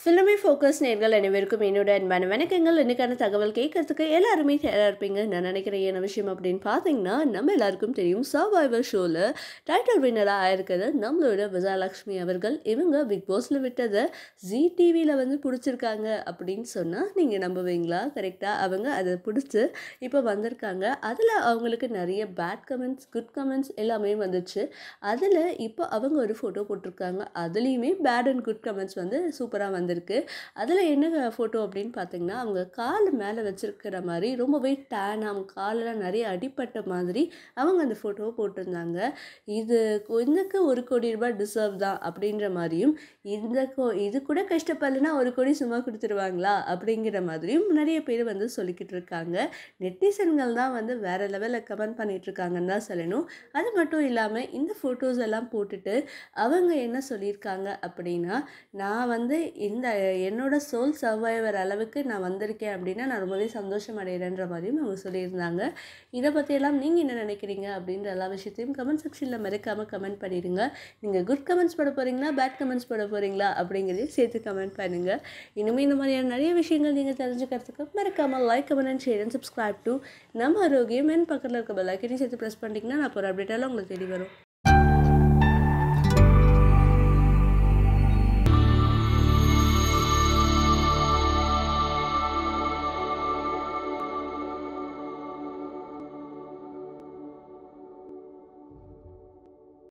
filmy focus நேர்கள் அனைவருக்கும் என்னோட அன்பான வணக்கங்கள் இன்னைக்கான தகவல் கேட்கறதுக்கு எல்லாருமே தயாராக இருப்பீங்க நான் நினைக்கிறேன் என்ன விஷயம் அப்படின்னு பார்த்தீங்கன்னா நம்ம எல்லாருக்கும் தெரியும் சர்வைவர் ஷோவில் டைட்டில் வின்னராக ஆயிருக்கிறது நம்மளோட விஜயலக்ஷ்மி அவர்கள் இவங்க பிக் பாஸில் விட்டதை ஜி டிவியில் வந்து பிடிச்சிருக்காங்க அப்படின்னு சொன்னால் நீங்கள் நம்புவீங்களா கரெக்டாக அவங்க அதை பிடிச்சி இப்போ வந்திருக்காங்க அதில் அவங்களுக்கு நிறைய பேட் கமெண்ட்ஸ் குட் கமெண்ட்ஸ் எல்லாமே வந்துச்சு அதில் இப்போ அவங்க ஒரு ஃபோட்டோ போட்டிருக்காங்க அதுலேயுமே பேட் அண்ட் குட் கமெண்ட்ஸ் வந்து சூப்பராக வந்திருக்கு அதில் என்ன ஃபோட்டோ அப்படின்னு பார்த்தீங்கன்னா அவங்க கால் மேலே வச்சிருக்கிற மாதிரி ரொம்பவே டேன் அவங்க காலெல்லாம் நிறைய அடிப்பட்ட மாதிரி அவங்க அந்த ஃபோட்டோவை போட்டிருந்தாங்க இது இதுக்கு ஒரு கோடி ரூபாய் டிசர்வ் தான் அப்படின்ற மாதிரியும் இந்த கோ இது கூட கஷ்டப்படலைன்னா ஒரு கோடி சும்மா கொடுத்துருவாங்களா அப்படிங்கிற மாதிரியும் நிறைய பேர் வந்து சொல்லிக்கிட்டு இருக்காங்க நெட்டிசன்கள் தான் வந்து வேறு லெவலில் கமெண்ட் பண்ணிட்டு இருக்காங்கன்னு தான் சொல்லணும் அது மட்டும் இல்லாமல் இந்த ஃபோட்டோஸ் எல்லாம் போட்டுட்டு அவங்க என்ன சொல்லியிருக்காங்க அப்படின்னா நான் வந்து இந்த என்னோட சோல் சர்வைவர் அளவுக்கு நான் வந்திருக்கேன் அப்படின்னா நான் ரொம்பவே சந்தோஷம் அடைகிறேன்ற மாதிரியும் அவங்க சொல்லியிருந்தாங்க இதை பற்றியெல்லாம் நீங்கள் என்ன நினைக்கிறீங்க அப்படின்ற எல்லா விஷயத்தையும் கமெண்ட் செக்ஷனில் மறக்காமல் கமெண்ட் பண்ணிடுங்க நீங்கள் குட் கமெண்ட்ஸ் போட போகிறீங்களா பேட் கமெண்ட்ஸ் போட போகிறீங்களா அப்படிங்கிறதையும் சேர்த்து கமெண்ட் பண்ணுங்கள் இனிமேல் இந்த மாதிரியான நிறைய விஷயங்கள் நீங்கள் தெரிஞ்சுக்கிறதுக்கு மறக்காமல் like comment and share and subscribe to நம்ம ஆரோக்கியம் என் பக்கத்தில் இருக்க பெல் ஐக்கனையும் சேர்த்து ப்ரெஸ் பண்ணிட்டீங்கன்னா நான் ஒரு அப்டேட்டெல்லாம் உங்களுக்கு தேடி வரும்